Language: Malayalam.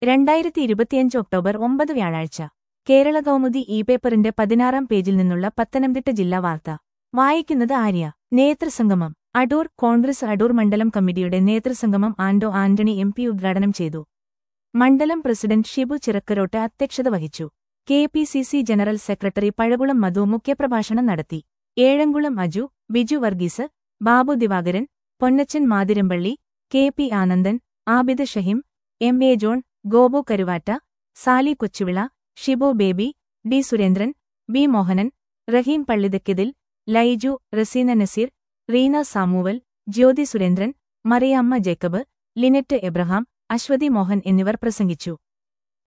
രണ്ടായിരത്തി ഇരുപത്തിയഞ്ച് ഒക്ടോബർ ഒമ്പത് വ്യാഴാഴ്ച കേരള കൗമുദി ഇ പേപ്പറിന്റെ പതിനാറാം പേജിൽ നിന്നുള്ള പത്തനംതിട്ട ജില്ലാ വാർത്ത വായിക്കുന്നത് ആര്യ നേതൃസംഗമം അടൂർ കോൺഗ്രസ് അടൂർ മണ്ഡലം കമ്മിറ്റിയുടെ നേതൃസംഗമം ആൻഡോ ആന്റണി എം പി ഉദ്ഘാടനം ചെയ്തു മണ്ഡലം പ്രസിഡന്റ് ഷിബു ചിറക്കരോട്ട് അധ്യക്ഷത വഹിച്ചു K P C C general secretary Pazhakulam Madhu മുഖ്യപ്രഭാഷണം നടത്തി Ezhamkulam Aju Biju Varghese Babu Divakaran Ponnachan Mathirampally K P Anandan Abid Shahim M A John Gopu Karuvatta Sali Kochuvila Shibu Baby D Surendran B Mohanan Rahim Pallithakkithil Laiju Raseena Nazeer Reena Samuel Jyothi Surendran Mariamma Jacob Linet Abraham Aswathy Mohan എന്നിവർ പ്രസംഗിച്ചു